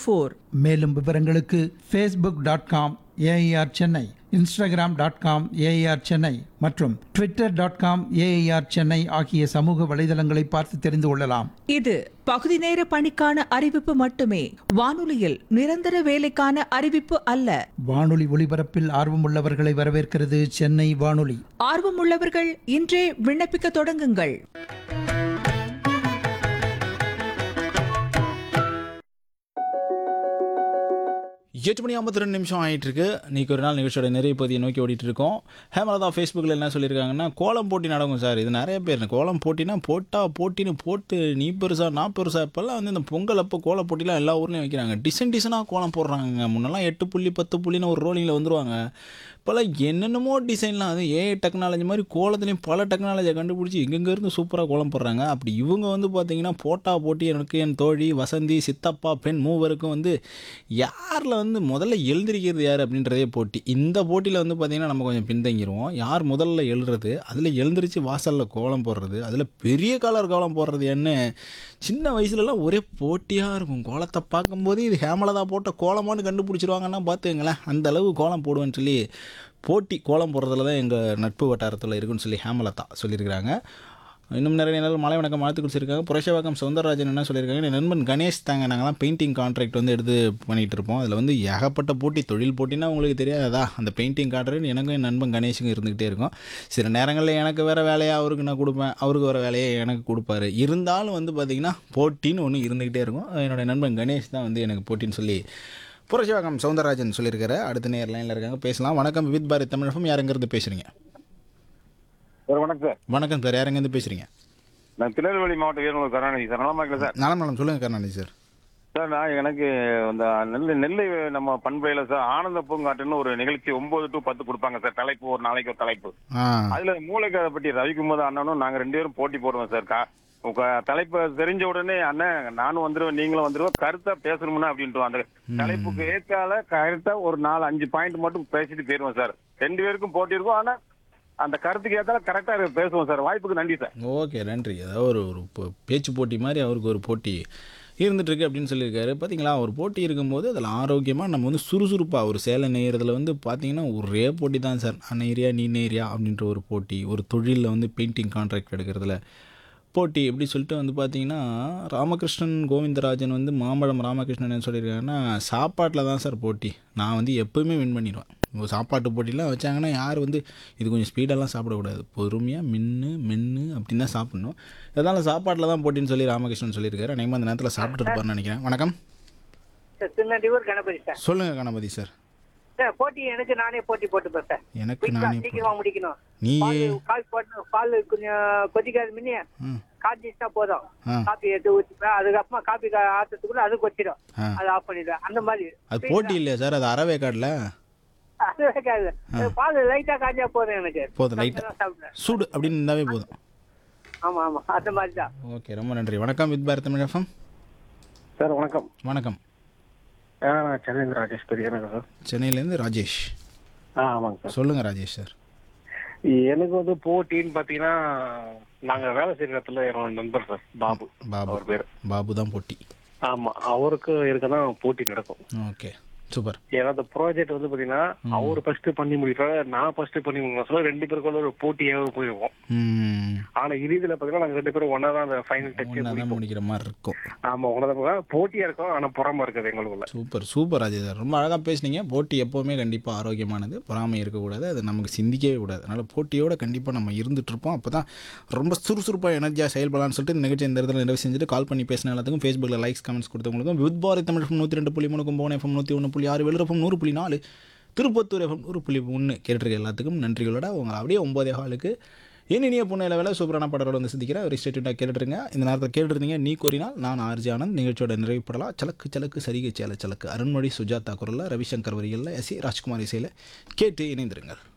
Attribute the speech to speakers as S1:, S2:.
S1: Four
S2: மேலும் விவரங்களுக்கு Facebook dot com AIR Chennai Instagram dot com AIR Chennai மற்றும் Twitter dot com AIR Chennai ஆகிய சமூக வலைதளங்களை பார்த்து தெரிந்து கொள்ளலாம்
S1: இது பகுதி நேர பணிக்கான அறிவிப்பு மட்டுமே வானொலியில் நிரந்தர வேலைக்கான அறிவிப்பு அல்ல
S2: வானொலி ஒலிபரப்பில் ஆர்வமுள்ளவர்களை வரவேற்கிறது சென்னை வானொலி
S1: ஆர்வமுள்ளவர்கள் இன்றே விண்ணப்பிக்க தொடங்குங்கள்
S3: எட்டு மணி ஐம்பத்தி ரெண்டு நிமிஷம் ஆயிட்டு இருக்கு இன்னைக்கு ஒரு நாள் நிகழ்ச்சியோட நிறைய பகுதியை நோக்கி ஓடிட்டு இருக்கோம் ஹேமலதா ஃபேஸ்புக்கில் என்ன சொல்லியிருக்காங்கன்னா கோலம் போட்டி நடக்கும் சார் இது நிறைய பேர் கோலம் போட்டினா போட்டா போட்டின்னு போட்டு நீ பெருசா நான் பெருசா இப்போல்லாம் வந்து இந்த பொங்கல் அப்போ கோலம் போட்டிலாம் எல்லா ஊர்லேயும் வைக்கிறாங்க டிசைன் டிசைனாக கோலம் போடுறாங்க முன்னெல்லாம் எட்டு புள்ளி பத்து புள்ளின்னு ஒரு ரோலிங்கில் வந்துருவாங்க இப்போல்லாம் என்னென்னமோ டிசைன்லாம் அது ஏ டெக்னாலஜி மாதிரி கோலத்துலேயும் பல டெக்னாலஜியை கண்டுபிடிச்சி எங்கெங்க இருந்து சூப்பராக கோலம் போடுறாங்க அப்படி இவங்க வந்து பார்த்தீங்கன்னா போட்டா போட்டி எனக்கு என் தோழி வசந்தி சித்தப்பா பெண் மூவருக்கும் வந்து யாரில் வந்து முதல்ல எழுந்திருக்கிறது யார் அப்படின்றதே போட்டி இந்த போட்டியில் வந்து பார்த்திங்கன்னா நம்ம கொஞ்சம் பின்தங்கிடுவோம் யார் முதல்ல எழுறது அதில் எழுந்திரிச்சு வாசலில் கோலம் போடுறது அதில் பெரிய கலர் கோலம் போடுறது என்ன சின்ன வயசுலலாம் ஒரே போட்டியாக இருக்கும் கோலத்தை பார்க்கும்போது இது ஹேமலதா போட்ட கோலமானு கண்டுபிடிச்சிருவாங்கன்னா பார்த்துங்களேன் அந்த அளவு கோலம் போடுவேன்னு சொல்லி போட்டி கோலம் போடுறதுல தான் எங்கள் நட்பு வட்டாரத்தில் இருக்குன்னு சொல்லி ஹேமலதா சொல்லியிருக்கிறாங்க இன்னும் நிறைய நேரம் மலை வணக்கம் வாழ்த்து கொடுத்துருக்காங்க புரஷவாக்கம் சௌந்தரராஜன் என்ன சொல்லியிருக்காங்க என் நண்பன் கணேஷ் தாங்க நாங்களாம் பெயிண்டிங் கான்ட்ராக்ட் வந்து எடுத்து பண்ணிகிட்டு இருப்போம் அதில் வந்து ஏகப்பட்ட போட்டி தொழில் போட்டினா உங்களுக்கு தெரியாதா அந்த பெயிண்டிங் கான்ட்ராக்ட் எனக்கும் என் நண்பன் கணேஷுக்கும் இருந்துக்கிட்டே இருக்கும் சில நேரங்களில் எனக்கு வேறு வேலையை அவருக்கு நான் கொடுப்பேன் அவருக்கு வேறு வேலையை எனக்கு கொடுப்பாரு இருந்தாலும் வந்து பார்த்திங்கன்னா போட்டின்னு ஒன்று இருந்துக்கிட்டே இருக்கும் என்னோட நண்பன் கணேஷ் தான் வந்து எனக்கு போட்டின்னு சொல்லி புரஷவாக்கம் சௌந்தரராஜன் சொல்லியிருக்காரு அடுத்த நேர் லைனில் இருக்காங்க பேசலாம் வணக்கம் வித் பாரத் தமிழகம் யாருங்கிறது பேசுகிறீங்க
S4: சார் வணக்கம் சார்
S3: வணக்கம் சார் யாருங்கேருந்து பேசுகிறீங்க
S4: நான் திருநெல்வேலி மாவட்டம் வீரநூல் கருணாநிதி சார் நலமா இருக்கல சார்
S3: நலம் நலம் சொல்லுங்கள் கருணாநிதி சார்
S4: சார் நான் எனக்கு அந்த நெல்லை நெல்லை நம்ம பண்பையில சார் ஆனந்த பூங்காட்டுன்னு ஒரு நிகழ்ச்சி ஒன்பது டு பத்து கொடுப்பாங்க சார் தலைப்பு ஒரு நாளைக்கு ஒரு தலைப்பு
S3: ஆ
S4: அதுல மூளைக்கதை பற்றி ரவிக்குமார் அண்ணனும் நாங்க ரெண்டு பேரும் போட்டி போடுவோம் சார் கா உங்க தலைப்பு தெரிஞ்ச உடனே அண்ணன் நானும் வந்துருவேன் நீங்களும் வந்துருவோம் கருத்தா பேசணும்னா அப்படின்ட்டு அந்த தலைப்புக்கு ஏற்றால கரெக்டா ஒரு நாலு அஞ்சு பாயிண்ட் மட்டும் பேசிட்டு போயிருவோம் சார் ரெண்டு பேருக்கும் போட்டி இருக்கும் ஆனா அந்த கருத்துக்கு ஏற்றால கரெக்டா பேசுவோம் சார் வாய்ப்புக்கு நன்றி சார்
S3: ஓகே நன்றி அதாவது ஒரு ஒரு போ- பேச்சு போட்டி மாதிரி அவருக்கு ஒரு போட்டி இருந்துட்டு இருக்கு அப்படின்னு சொல்லியிருக்காரு பார்த்தீங்களா ஒரு போட்டி இருக்கும்போது அதில் ஆரோக்கியமாக நம்ம வந்து சுறுசுறுப்பாக ஒரு சேலை நெய்யறதுல வந்து பார்த்தீங்கன்னா ஒரே போட்டி தான் சார் நான் நெய்றியா நீ நெய்றியா அப்படின்ற ஒரு போட்டி ஒரு தொழிலில் வந்து பெயிண்டிங் கான்ட்ராக்ட் எடுக்கிறதுல போட்டி எப்படி சொல்லிட்டு வந்து பார்த்தீங்கன்னா ராமகிருஷ்ணன் கோவிந்தராஜன் வந்து மாம்பழம் ராமகிருஷ்ணன் என்ன சொல்லியிருக்காங்கன்னா சாப்பாட்டில் தான் சார் போட்டி நான் வந்து எப்போவுமே வின் பண்ணிடுவேன் ஒரு சாப்பாட்டு போட்டிலாம் வச்சாங்கன்னா யார் வந்து இது கொஞ்சம் ஸ்பீடெல்லாம் சாப்பிடக்கூடாது பொறுமையாக மின்னு மென்று அப்படின்னு தான் சாப்பிடணும் இதனால் சாப்பாட்டில் தான் போட்டின்னு சொல்லி ராமகிருஷ்ணன் சொல்லியிருக்காரு அநேகமாக அந்த நேரத்தில் சாப்பிட்டு இருப்பார்னு நினைக்கிறேன் வணக்கம்
S5: சார் திருநெல்வேலூர் கணபதி சார்
S3: சொல்லுங்கள் கணபதி சார்
S5: சார் போட்டி எனக்கு நானே போட்டி போட்டுப்பேன் சார்
S3: எனக்கு
S5: குயிக்கா
S3: நானே
S5: சீக்கிரமா முடிக்கணும்
S3: நீ
S5: பால் கால் போட்டு பால் கொஞ்சம் கொதிக்காது முன்னே
S3: ம்
S5: காய்ச்சிச்சா போதும்
S3: ஆ.
S5: காப்பி எடுத்து ஊற்றிப்பேன் அதுக்கப்புறமா காப்பி கா- ஆத்துறதுக்குள்ள அது கொச்சிடும்
S3: ஆ.
S5: அதை ஆஃப் பண்ணிடுவேன் அந்த மாதிரி
S3: அது போட்டி இல்லையா சார் அது அறவே காட்டில்
S5: அது வைக்காது பால் லைட்டா காய்ச்சா போதும் எனக்கு
S3: போதும் லைட்டாக
S5: நான் சாப்பிடுறேன்
S3: சூடு அப்படின்னு இருந்தாவே போதும்
S5: ஆமா ஆமா அந்த மாதிரி தான்
S3: ஓகே ரொம்ப நன்றி வணக்கம் with Bharat Tamil FM
S4: sir வணக்கம்
S3: வணக்கம்
S4: நான் சென்னை ராஜேஷ் பெரியனங்க சார்
S3: சென்னையிலேருந்து ராஜேஷ்
S4: ஆ ஆமாங்க சார்
S3: சொல்லுங்கள் ராஜேஷ் சார்
S4: எனக்கு வந்து போட்டின்னு பாத்தீங்கன்னா நாங்க வேலை செய்யற இடத்துல என்னோட நண்பர் சார் பாபு
S3: பாபு
S4: அவர் பேரு
S3: பாபு தான் போட்டி
S4: ஆமா அவருக்கு இருக்கதான் போட்டி நடக்கும்
S3: ஓகே சூப்பர்
S4: ஏன்னா அந்த ப்ராஜெக்ட் வந்து பாத்தீங்கன்னா அவர் ஃபர்ஸ்ட் பண்ணி முடிக்கிறாரு நான் ஃபர்ஸ்ட் பண்ணி முடிக்கிறேன் சொல்ல ரெண்டு பேருக்குள்ள ஒரு போட்டியாக போயிருவோம்
S3: ம்
S4: ஆனா இறுதியில பாத்தீங்கன்னா நாங்க ரெண்டு பேரும் ஒன்னா தான் அந்த ஃபைனல் டச்
S3: ஒன்றா தான் முடிக்கிற மாதிரி இருக்கும்
S4: ஆமா ஒன்னா தான் போட்டியா இருக்கும் ஆனா புறமா இருக்குது எங்களுக்குள்ள
S3: சூப்பர் சூப்பர் ராஜேஷ் சார் ரொம்ப அழகாக பேசுனீங்க போட்டி எப்போவுமே கண்டிப்பாக ஆரோக்கியமானது பொறாமை இருக்கக்கூடாது அது நமக்கு சிந்திக்கவே கூடாது அதனால் போட்டியோட கண்டிப்பாக நம்ம இருந்துட்டு இருப்போம் அப்போ தான் ரொம்ப சுறுசுறுப்பாக எனர்ஜியாக செயல்படலாம்னு சொல்லிட்டு இந்த நிகழ்ச்சி இந்த இடத்துல நிறைவு செஞ்சுட்டு கால் பண்ணி பேசின எல்லாத்துக்கும் ஃபேஸ்புக்கில் லைக்ஸ் கமெண்ட்ஸ் கொடுத்தவங்களுக்கும் வித் பாரத் தமிழ் FM நூற்றி ரெண்டு புள்ளி மூணு கும்பகோணம் எஃப்எம் நூற்றி ஒன்று புள்ளி ஆறு வெள்ளூர் எஃப்எம் நூறு புள்ளி நாலு திருப்பத்தூர் எஃப்எம் நூறு புள்ளி ஒன்று கேட்டிருக்க எல்லாத்துக்கும் நன்றிகளோட உங்களை அப்படியே ஒன்பதே ஹாலுக்கு என் இனிய பொண்ணு வேலை சூப்பரான படரோட வந்து சந்திக்கிறேன் ஒரு ஸ்டேட்டாக கேட்டுருங்க இந்த நேரத்தில் கேட்டுருந்தீங்க நீ கோரினால் நான் ஆர்ஜி ஆனந்த் நிகழ்ச்சியோட நிறைவுப்படலாம் சலக்கு சலக்கு சரிகை சேல சலக்கு அருண்மொழி சுஜாதா குரலில் ரவிசங்கர் வரிகளில் எஸ் ஏ ராஜ்குமார் இசையில் கேட்டு இணைந்திருங்கள்